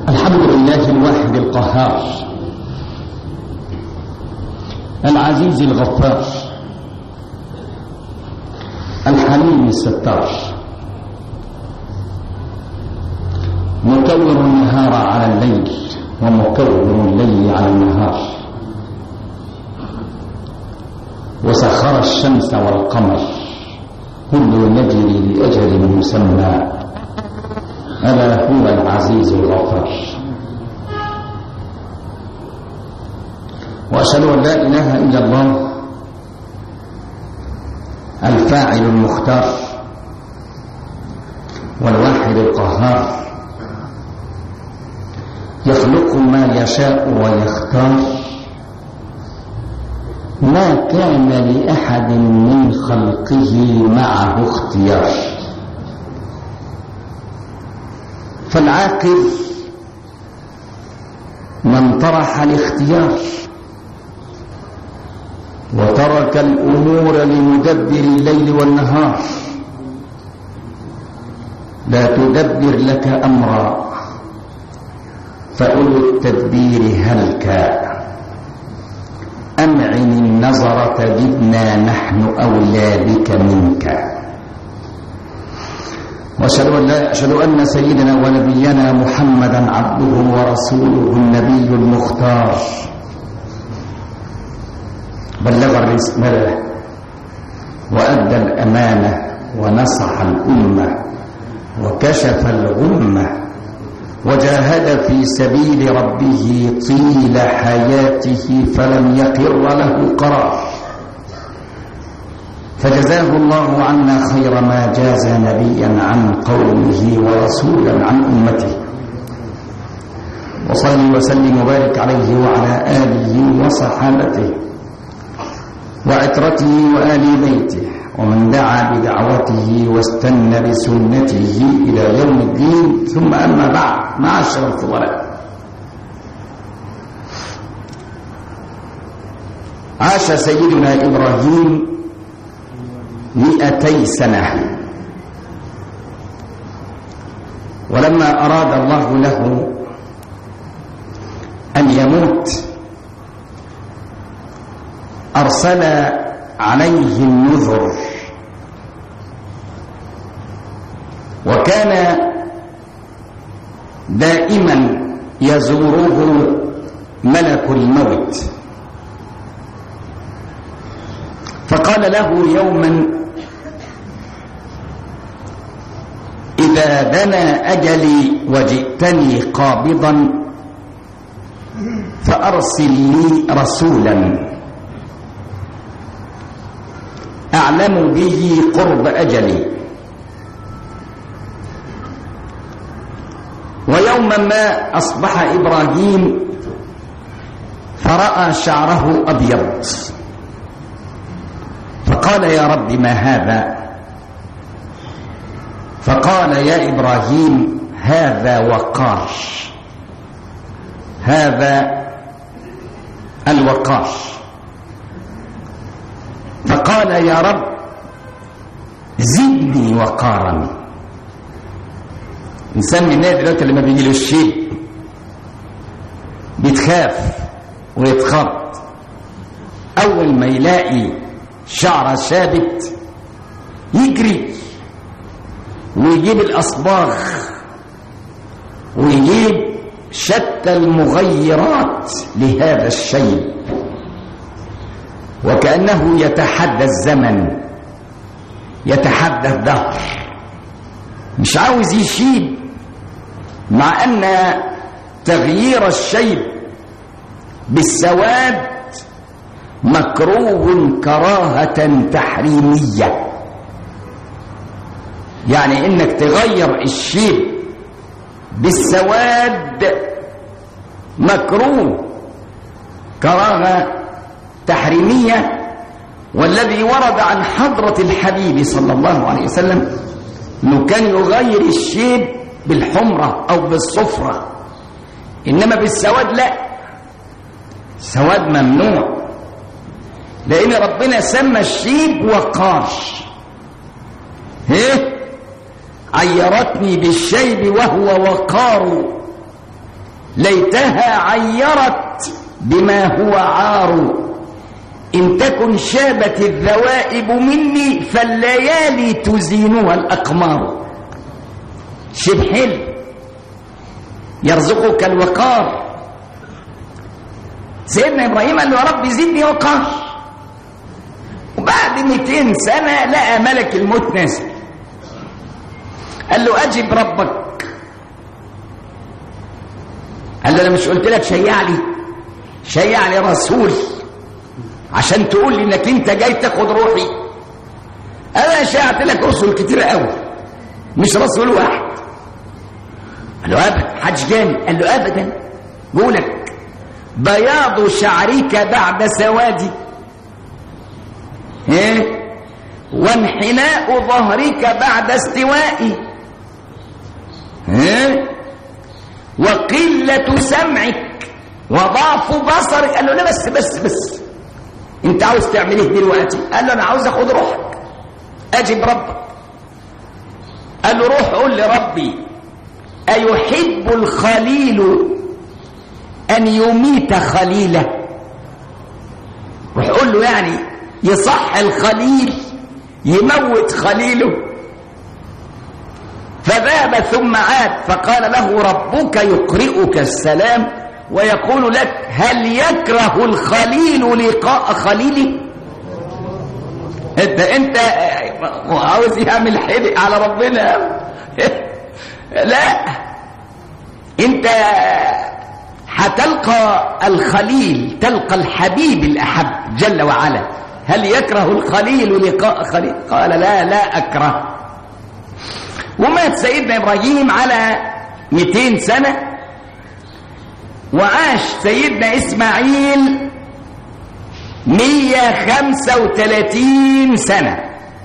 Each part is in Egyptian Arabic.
الحمد لله الواحد القهار العزيز الغفار الحليم الستار مكور النهار على الليل ومكور الليل على النهار وسخر الشمس والقمر كل يجري لأجل مسمى ألا هو العزيز الغفار وأشهد أن لا إله إلا الله الفاعل المختار والواحد القهار يخلق ما يشاء ويختار ما كان لأحد من خلقه معه اختيار فالعاقل من طرح الاختيار وترك الأمور لمدبر الليل والنهار لا تدبر لك أمرا فأولو التدبير هلكا أمعن النظر تجدنا نحن أولى بك منك وأشهد أن لا أشهد أن سيدنا ونبينا محمدا عبده ورسوله النبي المختار بلغ الرسالة وأدى الأمانة ونصح الأمة وكشف الغمة وجاهد في سبيل ربه طيل حياته فلم يقر له قرار فجزاه الله عنا خير ما جاز نبيا عن قومه ورسولا عن امته وصلي وسلم وبارك عليه وعلى اله وصحابته وعترته وال بيته ومن دعا بدعوته واستنى بسنته الى يوم الدين ثم اما بعد معاشر الفضلاء عاش سيدنا ابراهيم مئتي سنة ولما أراد الله له أن يموت أرسل عليه النذر وكان دائما يزوره ملك الموت فقال له يوما إذا دنا أجلي وجئتني قابضا فأرسل لي رسولا أعلم به قرب أجلي ويوما ما أصبح إبراهيم فرأى شعره أبيض فقال يا رب ما هذا فقال يا إبراهيم هذا وقار هذا الوقار فقال يا رب زدني وقارا انسان من الناس دلوقتي لما بيجي له الشيء بيتخاف ويتخض اول ما يلاقي شعر ثابت يجري ويجيب الأصباغ ويجيب شتى المغيرات لهذا الشيء وكأنه يتحدى الزمن يتحدى الدهر مش عاوز يشيب مع أن تغيير الشيب بالسواد مكروه كراهة تحريمية يعني انك تغير الشيب بالسواد مكروه كراهة تحريمية والذي ورد عن حضرة الحبيب صلى الله عليه وسلم انه كان يغير الشيب بالحمرة او بالصفرة انما بالسواد لا سواد ممنوع لان ربنا سمى الشيب وقار ايه عيرتني بالشيب وهو وقار ليتها عيرت بما هو عار إن تكن شابت الذوائب مني فالليالي تزينها الأقمار شبه حلم يرزقك الوقار سيدنا إبراهيم قال له يا رب زدني وقار وبعد 200 سنة لقى ملك الموت نازل قال له أجب ربك قال له أنا مش قلت لك شيع لي شيع لي رسول عشان تقول لي انك انت جاي تاخد روحي انا شيعت لك رسل كتير قوي مش رسول واحد قال له ابدا حاج جاني قال له ابدا قولك بياض شعرك بعد سوادي ايه وانحناء ظهرك بعد استوائي ايه وقلة سمعك وضعف بصرك قال له لا بس بس بس انت عاوز تعمل ايه دلوقتي قال له انا عاوز اخد روحك اجب ربك قال له روح قول لربي ايحب الخليل ان يميت خليله روح قول له يعني يصح الخليل يموت خليله فذهب ثم عاد فقال له ربك يقرئك السلام ويقول لك هل يكره الخليل لقاء خليله انت انت عاوز يعمل حدق على ربنا لا انت هتلقى الخليل تلقى الحبيب الاحب جل وعلا هل يكره الخليل لقاء خليل قال لا لا اكره ومات سيدنا ابراهيم على 200 سنه وعاش سيدنا إسماعيل 135 سنة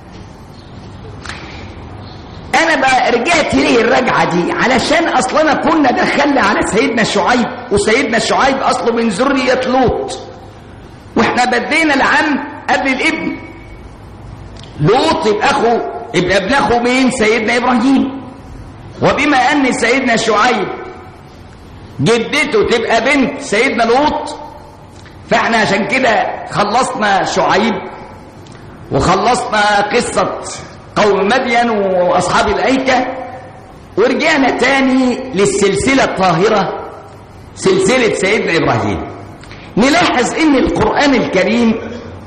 أنا بقى رجعت ليه الرجعة دي علشان أصلنا كنا دخلنا على سيدنا شعيب وسيدنا شعيب أصله من ذرية لوط وإحنا بدينا العم قبل الابن لوط يبقى أخو يبقى ابن أخو مين سيدنا إبراهيم وبما أن سيدنا شعيب جدته تبقى بنت سيدنا لوط فاحنا عشان كده خلصنا شعيب وخلصنا قصة قوم مدين وأصحاب الأيكة ورجعنا تاني للسلسلة الطاهرة سلسلة سيدنا إبراهيم نلاحظ إن القرآن الكريم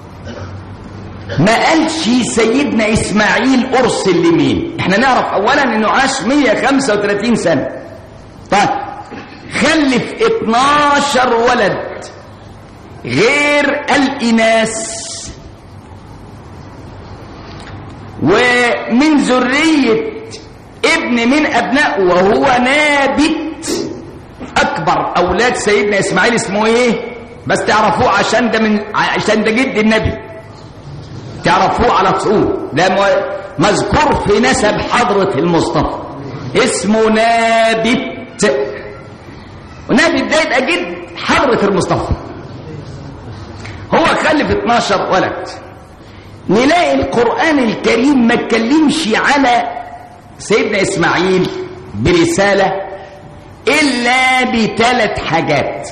ما قالش سيدنا إسماعيل أرسل لمين احنا نعرف أولا إنه عاش 135 سنة طيب خلف 12 ولد غير الإناث ومن ذرية ابن من أبنائه وهو نابت أكبر أولاد سيدنا إسماعيل اسمه إيه بس تعرفوه عشان ده من عشان ده جد النبي تعرفوه على طول ده مذكور في نسب حضرة المصطفى اسمه نابت ونابت ده يبقى جد حضرة المصطفى هو خلف 12 ولد نلاقي القرآن الكريم ما اتكلمش على سيدنا إسماعيل برسالة إلا بثلاث حاجات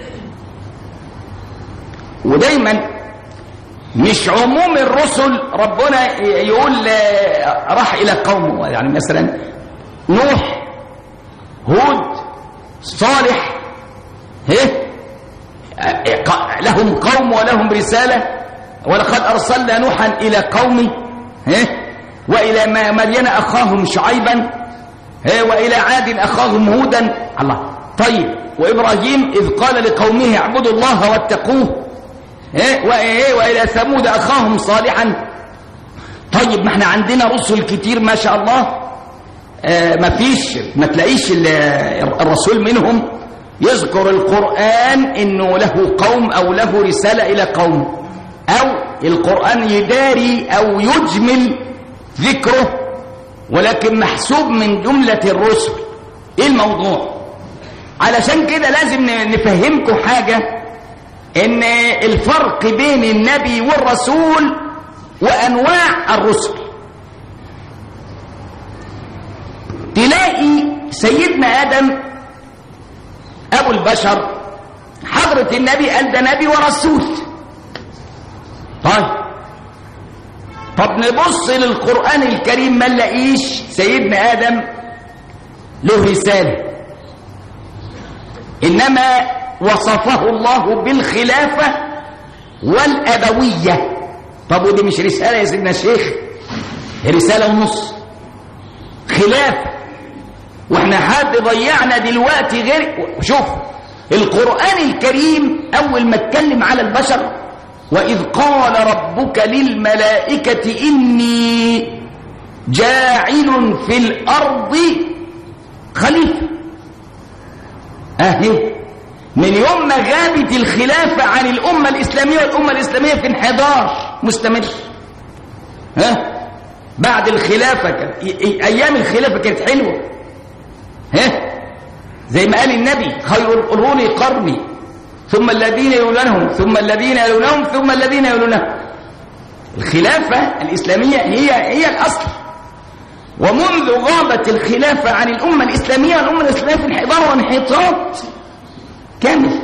ودايما مش عموم الرسل ربنا يقول راح إلى قومه يعني مثلا نوح هود صالح ايه لهم قوم ولهم رسالة ولقد أرسلنا نوحا إلى قومه ايه وإلى مدين أخاهم شعيبا ايه وإلى عاد أخاهم هودا الله طيب وإبراهيم إذ قال لقومه اعبدوا الله واتقوه ايه وإيه وإلى ثمود أخاهم صالحا طيب ما احنا عندنا رسل كتير ما شاء الله آه ما فيش ما تلاقيش الرسول منهم يذكر القرآن انه له قوم او له رسالة الى قوم او القرآن يداري او يجمل ذكره ولكن محسوب من جملة الرسل ايه الموضوع علشان كده لازم نفهمكم حاجة ان الفرق بين النبي والرسول وانواع الرسل تلاقي سيدنا ادم أبو البشر حضرة النبي قال ده نبي ورسول طيب طب نبص للقرآن الكريم ما نلاقيش سيدنا آدم له رسالة إنما وصفه الله بالخلافة والأبوية طب ودي مش رسالة يا سيدنا الشيخ رسالة ونص خلافة واحنا حد ضيعنا دلوقتي غير شوف القرآن الكريم أول ما اتكلم على البشر وإذ قال ربك للملائكة إني جاعل في الأرض خليفة أهي من يوم ما غابت الخلافة عن الأمة الإسلامية والأمة الإسلامية في انحدار مستمر ها بعد الخلافة كان أيام الخلافة كانت حلوة ها زي ما قال النبي خير القرون قرني ثم الذين يلونهم ثم الذين يلونهم ثم الذين يلونهم الخلافة الإسلامية هي هي الأصل ومنذ غابت الخلافة عن الأمة الإسلامية الأمة الإسلامية في انحدار وانحطاط كامل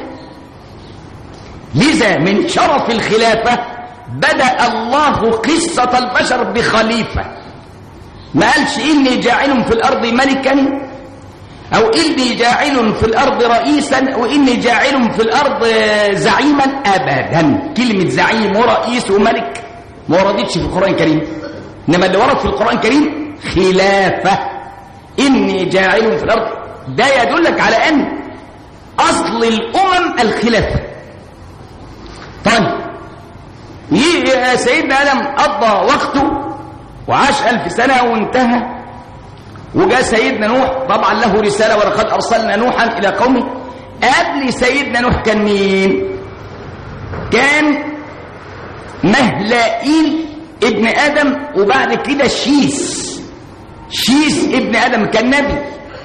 لذا من شرف الخلافة بدأ الله قصة البشر بخليفة ما قالش إني جاعل في الأرض ملكا أو إني جاعل في الأرض رئيسا أو إني جاعل في الأرض زعيما أبدا كلمة زعيم ورئيس وملك ما وردتش في القرآن الكريم إنما اللي ورد في القرآن الكريم خلافة إني جاعل في الأرض ده يدلك على أن أصل الأمم الخلافة طيب يجي سيدنا آدم قضى وقته وعاش ألف سنة وانتهى وجاء سيدنا نوح طبعا له رسالة ولقد أرسلنا نوحا إلى قومه قبل سيدنا نوح كان مين كان مهلائيل ابن آدم وبعد كده شيس شيس ابن آدم كان نبي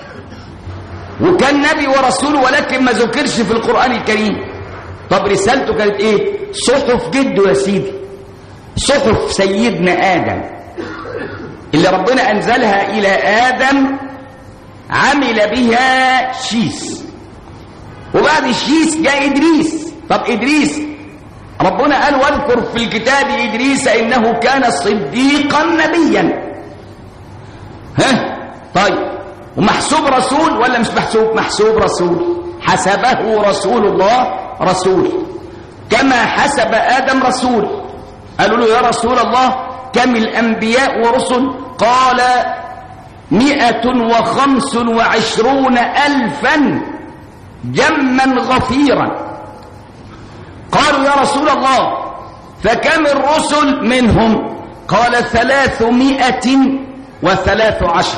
وكان نبي ورسول ولكن ما ذكرش في القرآن الكريم طب رسالته كانت ايه صحف جده يا سيدي صحف سيدنا آدم اللي ربنا أنزلها إلى آدم عمل بها شيس وبعد الشيس جاء إدريس طب إدريس ربنا قال واذكر في الكتاب إدريس إنه كان صديقا نبيا ها طيب ومحسوب رسول ولا مش محسوب محسوب رسول حسبه رسول الله رسول كما حسب آدم رسول قالوا له يا رسول الله كم الأنبياء ورسل قال مئة وخمس وعشرون ألفا جما غفيرا قالوا يا رسول الله فكم الرسل منهم قال ثلاثمائة وثلاث عشر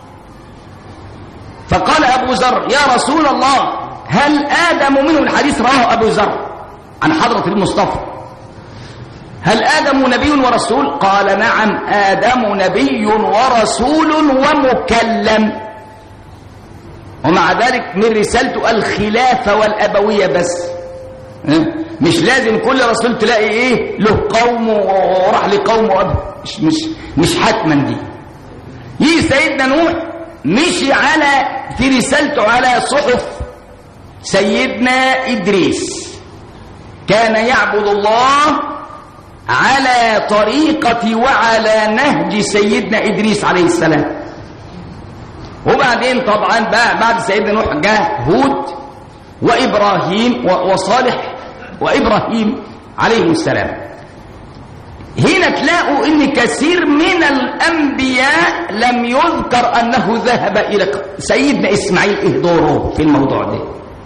فقال أبو ذر يا رسول الله هل آدم منه الحديث رواه أبو ذر عن حضرة المصطفى هل آدم نبي ورسول قال نعم آدم نبي ورسول ومكلم ومع ذلك من رسالته الخلافة والأبوية بس مش لازم كل رسول تلاقي ايه له قوم وراح لقوم وأب مش, مش, مش حتما دي يجي سيدنا نوح مشي على في رسالته على صحف سيدنا إدريس كان يعبد الله على طريقة وعلى نهج سيدنا إدريس عليه السلام وبعدين طبعا بقى بعد سيدنا نوح جاء هود وإبراهيم وصالح وإبراهيم عليهم السلام هنا تلاقوا ان كثير من الانبياء لم يذكر انه ذهب الى سيدنا اسماعيل ايه دوره في الموضوع ده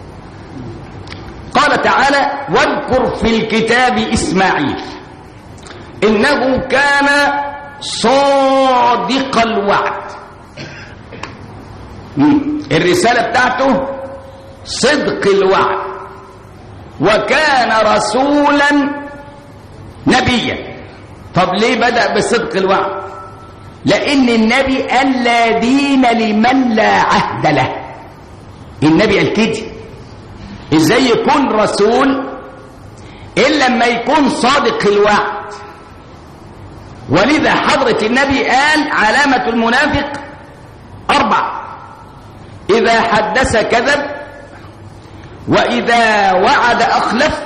قال تعالى واذكر في الكتاب اسماعيل انه كان صادق الوعد الرساله بتاعته صدق الوعد وكان رسولا نبيا طب ليه بدأ بصدق الوعد لأن النبي قال لا دين لمن لا عهد له النبي قال كده ازاي يكون رسول إلا لما يكون صادق الوعد ولذا حضرة النبي قال علامة المنافق أربع إذا حدث كذب وإذا وعد أخلف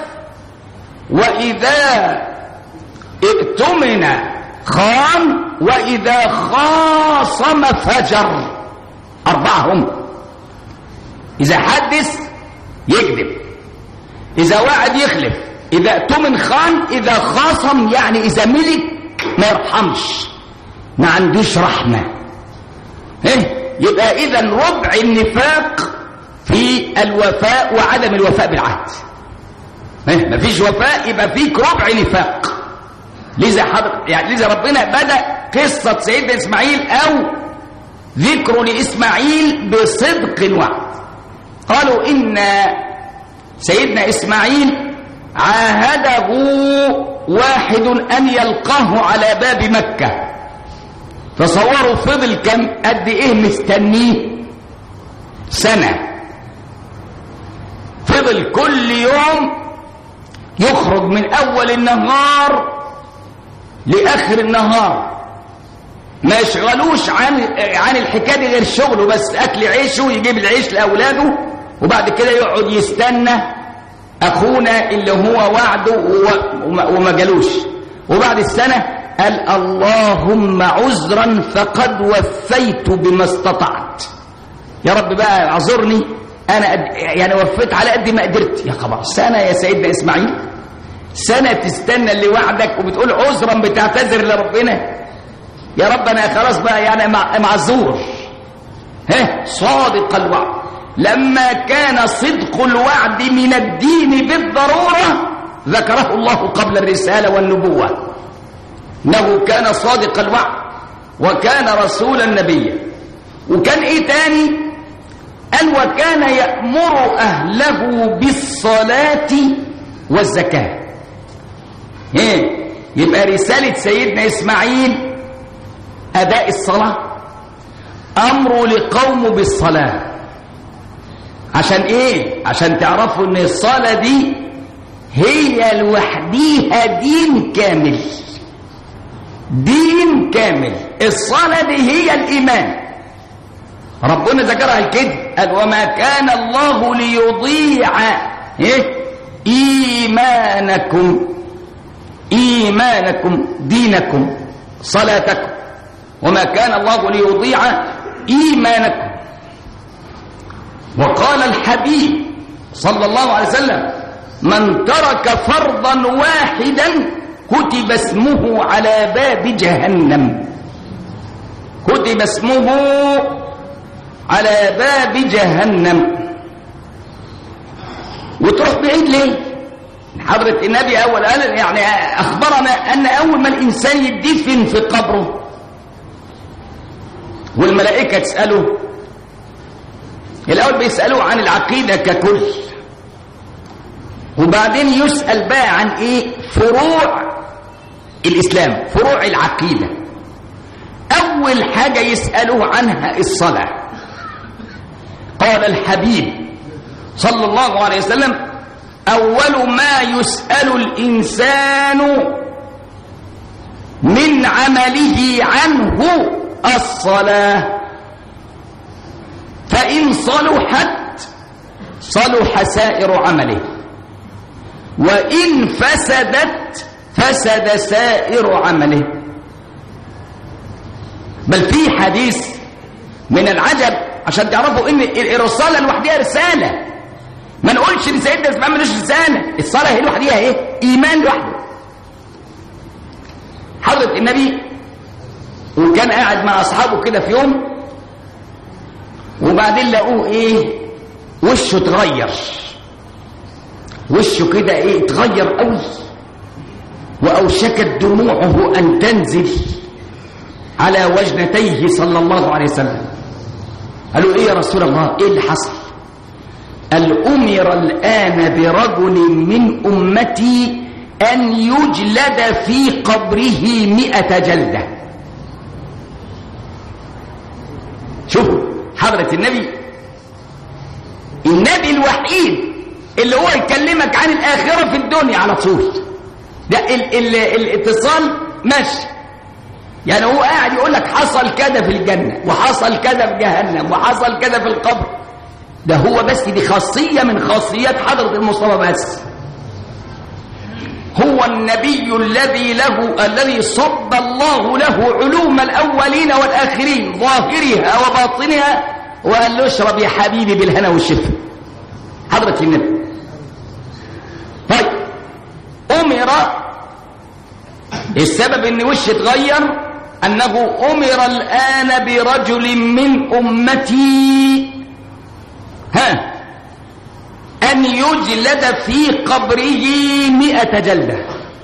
وإذا ائتمن خان وإذا خاصم فجر أربعة هم إذا حدث يكذب إذا وعد يخلف إذا ائتمن خان إذا خاصم يعني إذا ملك ما يرحمش ما عندوش رحمة إيه؟ يبقى إذا ربع النفاق في الوفاء وعدم الوفاء بالعهد إيه؟ ما فيش وفاء يبقى فيك ربع نفاق لذا حضر يعني لذا ربنا بدأ قصة سيدنا إسماعيل أو ذكر لإسماعيل بصدق الوعد قالوا إن سيدنا إسماعيل عاهده واحد أن يلقاه على باب مكة تصوروا فضل كم قد إيه مستنيه سنة فضل كل يوم يخرج من أول النهار لآخر النهار ما يشغلوش عن عن الحكايه دي غير شغله بس اكل عيشه ويجيب العيش لاولاده وبعد كده يقعد يستنى اخونا اللي هو وعده وما, وما جالوش وبعد السنه قال اللهم عذرا فقد وفيت بما استطعت يا رب بقى اعذرني انا قد يعني وفيت على قد ما قدرت يا خبر سنه يا سيدنا اسماعيل سنه تستنى اللي وعدك وبتقول عذرا بتعتذر لربنا يا رب انا خلاص بقى يعني معذور ها صادق الوعد لما كان صدق الوعد من الدين بالضروره ذكره الله قبل الرساله والنبوه انه كان صادق الوعد وكان رسولا نبيا وكان ايه تاني قال وكان يامر اهله بالصلاه والزكاه ايه يبقى رساله سيدنا اسماعيل أداء الصلاة أمر لقوم بالصلاة عشان إيه؟ عشان تعرفوا إن الصلاة دي هي لوحديها دين كامل دين كامل الصلاة دي هي الإيمان ربنا ذكرها كده قال وما كان الله ليضيع إيه؟ إيمانكم إيمانكم دينكم صلاتكم وما كان الله ليضيع إيمانكم وقال الحبيب صلى الله عليه وسلم من ترك فرضا واحدا كتب اسمه على باب جهنم كتب اسمه على باب جهنم وتروح بعيد ليه حضرة النبي أول قال يعني أخبرنا أن أول ما الإنسان يدفن في قبره والملائكة تسأله الأول بيسألوه عن العقيدة ككل وبعدين يسأل بقى عن إيه فروع الإسلام فروع العقيدة أول حاجة يسألوه عنها الصلاة قال الحبيب صلى الله عليه وسلم أول ما يسأل الإنسان من عمله عنه الصلاة فإن صلحت صلح سائر عمله وإن فسدت فسد سائر عمله بل في حديث من العجب عشان تعرفوا ان الرسالة لوحدها رسالة ما نقولش ان سيدنا اسماعيل ملوش رسالة الصلاة هي لوحدها ايه ايمان لوحده حضرة النبي وكان قاعد مع اصحابه كده في يوم وبعدين لقوه ايه وشه اتغير وشه كده ايه اتغير قوي واوشكت دموعه ان تنزل على وجنتيه صلى الله عليه وسلم قالوا ايه يا رسول الله ايه اللي حصل قال امر الان برجل من امتي ان يجلد في قبره مئة جلده شوفوا حضرة النبي النبي الوحيد اللي هو يكلمك عن الآخرة في الدنيا على طول ده ال ال الاتصال ماشي يعني هو قاعد يقول لك حصل كذا في الجنة وحصل كذا في جهنم وحصل كذا في القبر ده هو بس دي خاصية من خاصيات حضرة المصطفى بس هو النبي الذي له الذي صب الله له علوم الأولين والآخرين ظاهرها وباطنها وقال له اشرب يا حبيبي بالهنا والشفا حضرة النبي طيب أمر السبب ان وش اتغير أنه أمر الآن برجل من أمتي ها أن يجلد في قبره مئة جلدة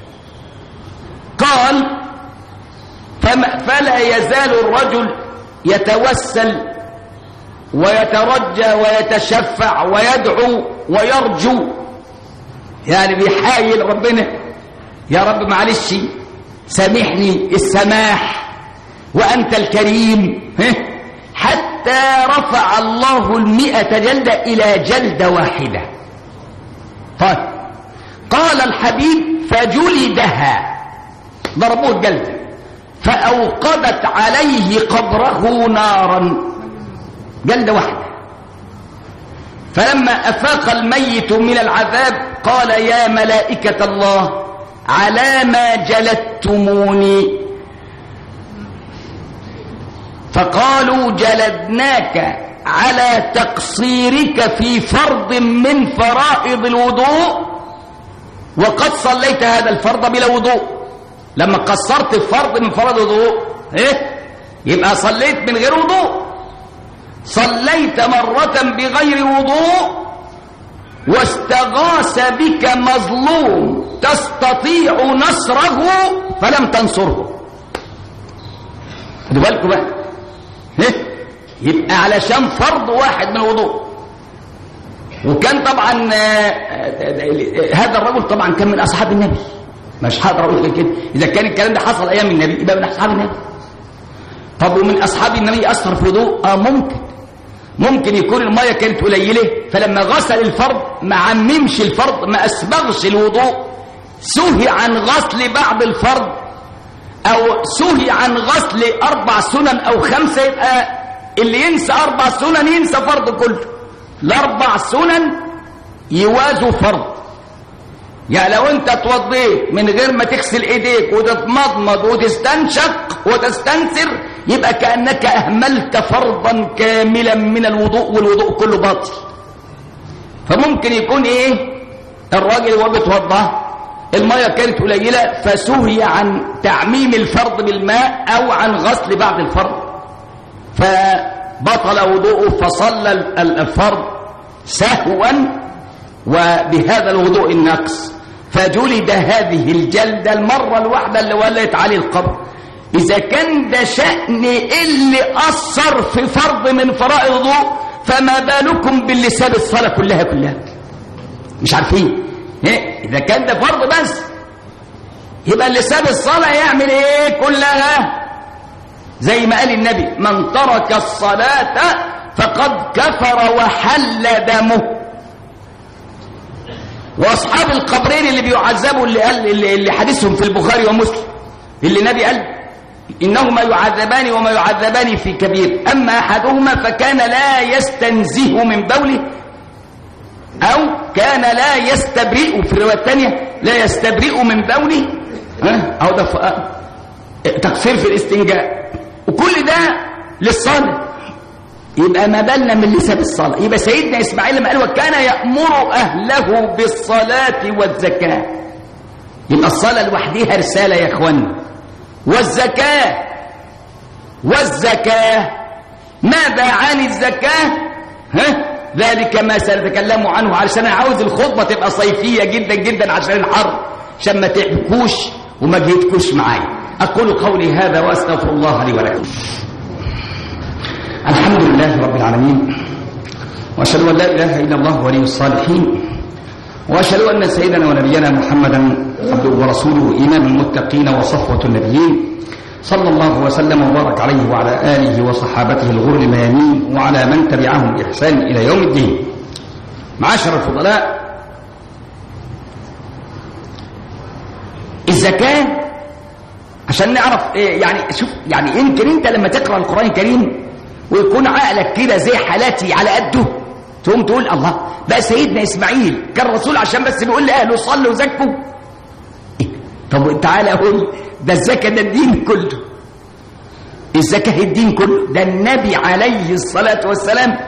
قال فما فلا يزال الرجل يتوسل ويترجى ويتشفع ويدعو ويرجو يعني بيحايل ربنا يا رب معلش سامحني السماح وأنت الكريم حتى رفع الله المئة جلدة إلى جلدة واحدة طيب قال الحبيب فجلدها ضربوه الجلدة فأوقدت عليه قبره نارا جلدة واحدة فلما أفاق الميت من العذاب قال يا ملائكة الله على ما جلدتموني فقالوا جلدناك على تقصيرك في فرض من فرائض الوضوء وقد صليت هذا الفرض بلا وضوء لما قصرت فرض من فرض الوضوء ايه يبقى صليت من غير وضوء صليت مرة بغير وضوء واستغاث بك مظلوم تستطيع نصره فلم تنصره خدوا بالكم بقى يبقى علشان فرض واحد من الوضوء وكان طبعا هذا الرجل طبعا كان من اصحاب النبي مش هقدر اقول كده اذا كان الكلام ده حصل ايام النبي يبقى من اصحاب النبي طب ومن اصحاب النبي اثر في الوضوء اه ممكن ممكن يكون الميه كانت قليله فلما غسل الفرض ما عممش الفرض ما اسبغش الوضوء سهي عن غسل بعض الفرض او سهي عن غسل اربع سنن او خمسه يبقى اللي ينسى اربع سنن ينسى فرض كله الاربع سنن يوازوا فرض يعني لو انت اتوضيت من غير ما تغسل ايديك وتتمضمض وتستنشق وتستنثر يبقى كانك اهملت فرضا كاملا من الوضوء والوضوء كله باطل فممكن يكون ايه الراجل وهو بيتوضى الميه كانت قليله فسهي عن تعميم الفرض بالماء او عن غسل بعض الفرض فبطل وضوءه فصلى الفرض سهوا وبهذا الوضوء النقص فجلد هذه الجلدة المرة الواحدة اللي ولت عليه القبر إذا كان ده شأن اللي أثر في فرض من فرائض الوضوء فما بالكم باللي ساب الصلاة كلها كلها مش عارفين إيه؟ إذا كان ده فرض بس يبقى اللي ساب الصلاة يعمل إيه كلها زي ما قال النبي من ترك الصلاة فقد كفر وحل دمه واصحاب القبرين اللي بيعذبوا اللي قال اللي, اللي حديثهم في البخاري ومسلم اللي النبي قال انهما يعذبان وما يعذبان في كبير اما احدهما فكان لا يستنزه من بوله او كان لا يستبرئ في الروايه الثانيه لا يستبرئ من بوله ها او ده تقصير في الاستنجاء وكل ده للصلاه يبقى ما بالنا من اللي ساب الصلاة يبقى سيدنا إسماعيل لما قال وكان يأمر أهله بالصلاة والزكاة يبقى الصلاة لوحديها رسالة يا إخوان والزكاة والزكاة ماذا عن الزكاة ها ذلك ما سنتكلم عنه علشان أنا عاوز الخطبة تبقى صيفية جدا جدا عشان الحر عشان ما تعبكوش وما جيتكوش معايا أقول قولي هذا وأستغفر الله لي ولكم الحمد لله رب العالمين واشهد ان لا اله الا الله ولي الصالحين واشهد ان سيدنا ونبينا محمدا عبده ورسوله امام المتقين وصفوه النبيين صلى الله وسلم وبارك عليه وعلى اله وصحابته الغر الميامين وعلى من تبعهم باحسان الى يوم الدين معاشر الفضلاء الزكاه عشان نعرف إيه يعني شوف يعني يمكن انت لما تقرا القران الكريم ويكون عقلك كده زي حالاتي على قده تقوم تقول الله بقى سيدنا اسماعيل كان رسول عشان بس بيقول لاهله صلوا وزكوا إيه؟ طب تعالى قول ده الزكاه ده الدين كله الزكاه الدين كله ده النبي عليه الصلاه والسلام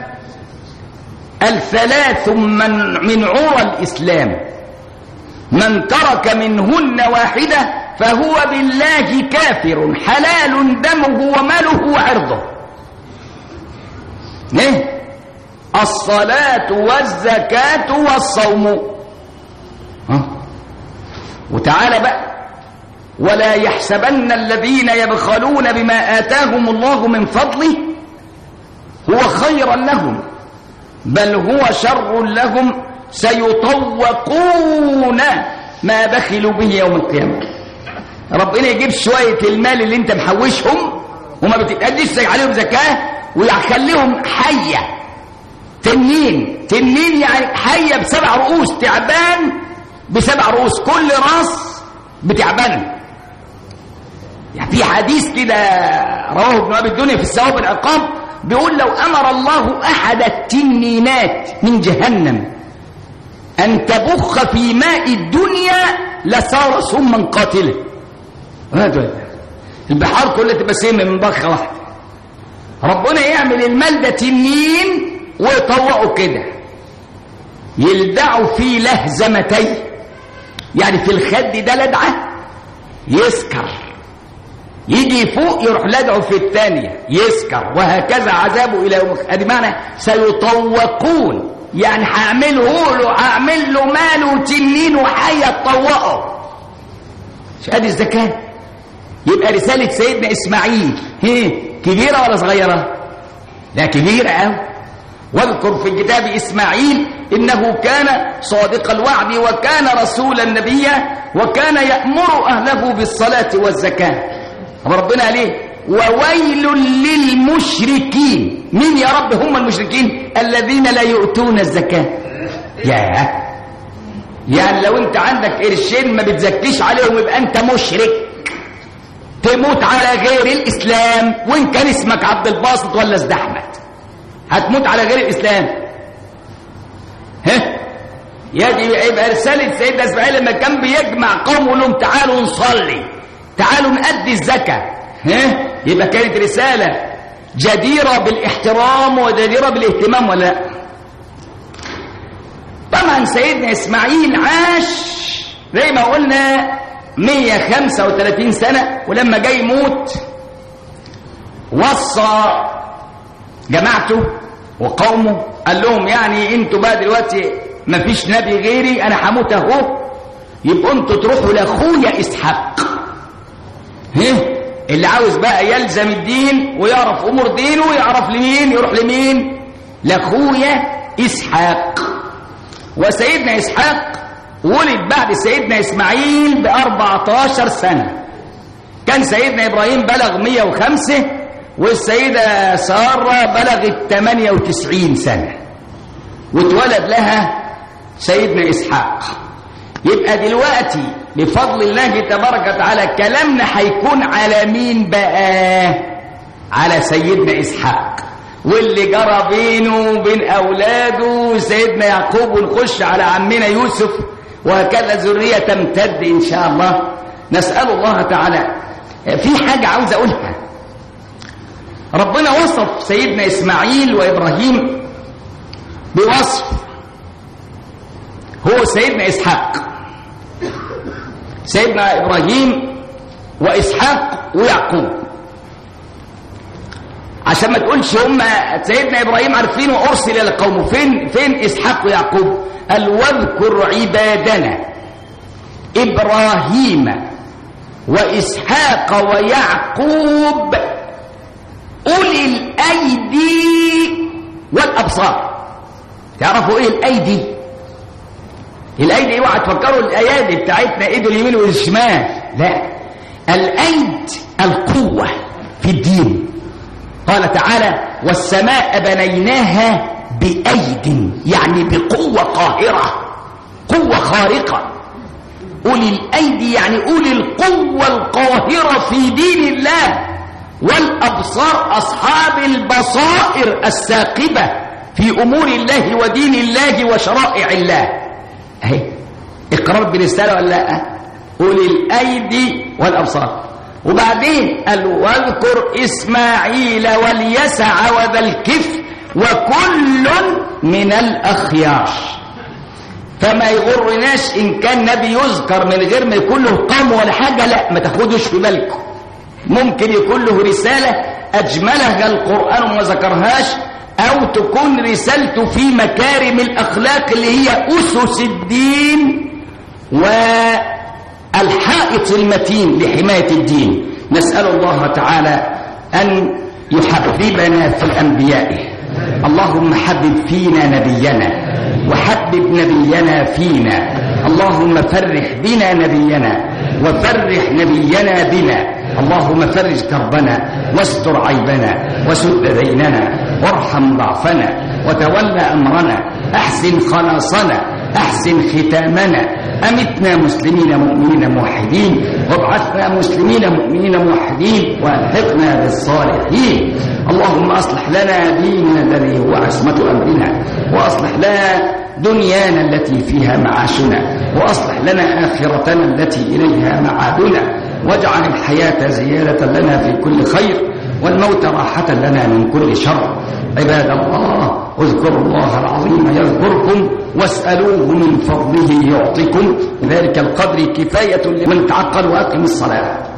الثلاث من من عرى الاسلام من ترك منهن واحده فهو بالله كافر حلال دمه وماله وعرضه ايه الصلاة والزكاة والصوم ها وتعالى بقى ولا يحسبن الذين يبخلون بما آتاهم الله من فضله هو خيرا لهم بل هو شر لهم سيطوقون ما بخلوا به يوم القيامة ربنا يجيب شوية المال اللي انت محوشهم وما بتتقدش عليهم زكاة ويخليهم حيه تنين تنين يعني حية بسبع رؤوس تعبان بسبع رؤوس كل راس بتعبان يعني في حديث كده رواه ابن ابي الدنيا في الثواب العقاب بيقول لو امر الله احد التنينات من جهنم ان تبخ في ماء الدنيا لصار سما قاتلا البحار كلها تبقى سم من بخه واحده ربنا يعمل المال ده تنين ويطوقوا كده يلدعوا فيه لهزمتين يعني في الخد ده لدعة يسكر يجي فوق يروح لدعه في الثانية يسكر وهكذا عذابه إلى يوم ادي معنى سيطوقون يعني هعمله له هعمل له ماله تنين وحية تطوقه مش ادي الزكاة يبقى رسالة سيدنا إسماعيل هي كبيرة ولا صغيرة؟ لا كبيرة أوي واذكر في الكتاب إسماعيل إنه كان صادق الوعد وكان رسولا نبيا وكان يأمر أهله بالصلاة والزكاة ربنا عليه وويل للمشركين مين يا رب هم المشركين الذين لا يؤتون الزكاة يا يعني لو انت عندك قرشين ما بتزكيش عليهم يبقى انت مشرك تموت على غير الإسلام وإن كان اسمك عبد الباسط ولا ازد أحمد هتموت على غير الإسلام ها يجي يبقى رسالة سيدنا إسماعيل لما كان بيجمع قومه لهم تعالوا نصلي تعالوا نأدي الزكاة ها يبقى كانت رسالة جديرة بالاحترام وجديرة بالاهتمام ولا لا طبعا سيدنا إسماعيل عاش زي ما قلنا 135 سنة ولما جاي يموت وصى جماعته وقومه قال لهم يعني انتوا بقى دلوقتي ما فيش نبي غيري انا هموت اهو يبقوا انتوا تروحوا لاخويا اسحاق ها اللي عاوز بقى يلزم الدين ويعرف امور دينه يعرف لمين يروح لمين لاخويا اسحاق وسيدنا اسحاق ولد بعد سيدنا اسماعيل ب 14 سنه كان سيدنا ابراهيم بلغ 105 والسيدة سارة بلغت 98 سنة واتولد لها سيدنا إسحاق يبقى دلوقتي بفضل الله تبارك وتعالى كلامنا هيكون على مين بقى على سيدنا إسحاق واللي جرى بينه وبين أولاده سيدنا يعقوب ونخش على عمنا يوسف وهكذا ذرية تمتد إن شاء الله نسأل الله تعالى في حاجة عاوز أقولها ربنا وصف سيدنا إسماعيل وإبراهيم بوصف هو سيدنا إسحاق سيدنا إبراهيم وإسحاق ويعقوب عشان ما تقولش هم سيدنا إبراهيم عارفين وأرسل إلى قومه فين فين إسحاق ويعقوب قال واذكر عبادنا إبراهيم وإسحاق ويعقوب أولي الأيدي والأبصار تعرفوا إيه الأيدي الأيدي اوعى تفكروا الأيادي بتاعتنا إيد اليمين والشمال لا الأيد القوة في الدين قال تعالى والسماء بنيناها بأيد يعني بقوة قاهرة قوة خارقة أولي الأيدي يعني أولي القوة القاهرة في دين الله والأبصار أصحاب البصائر الثاقبة في أمور الله ودين الله وشرائع الله أهي إقرار برسالة ولا لا أولي الأيدي والأبصار وبعدين قال واذكر إسماعيل واليسع وذا الكفر وكل من الأخيار فما يغرناش إن كان نبي يذكر من غير ما يكون له قام ولا حاجة لا ما تاخدوش في بالكم ممكن يكون له رسالة أجملها القرآن وما ذكرهاش أو تكون رسالته في مكارم الأخلاق اللي هي أسس الدين والحائط المتين لحماية الدين نسأل الله تعالى أن يحببنا في أنبيائه اللهم حبب فينا نبينا وحبب نبينا فينا اللهم فرح بنا نبينا وفرح نبينا بنا اللهم فرج كربنا واستر عيبنا وسد ديننا وارحم ضعفنا وتولى أمرنا أحسن خلاصنا أحسن ختامنا أمتنا مسلمين مؤمنين موحدين وابعثنا مسلمين مؤمنين موحدين وألحقنا بالصالحين اللهم أصلح لنا ديننا الذي هو عصمة أمرنا وأصلح لنا دنيانا التي فيها معاشنا وأصلح لنا آخرتنا التي إليها معادنا واجعل الحياة زيادة لنا في كل خير والموت راحة لنا من كل شر عباد الله اذكروا الله العظيم يذكركم واسألوه من فضله يعطكم ذلك القدر كفاية لمن تعقل وأقم الصلاة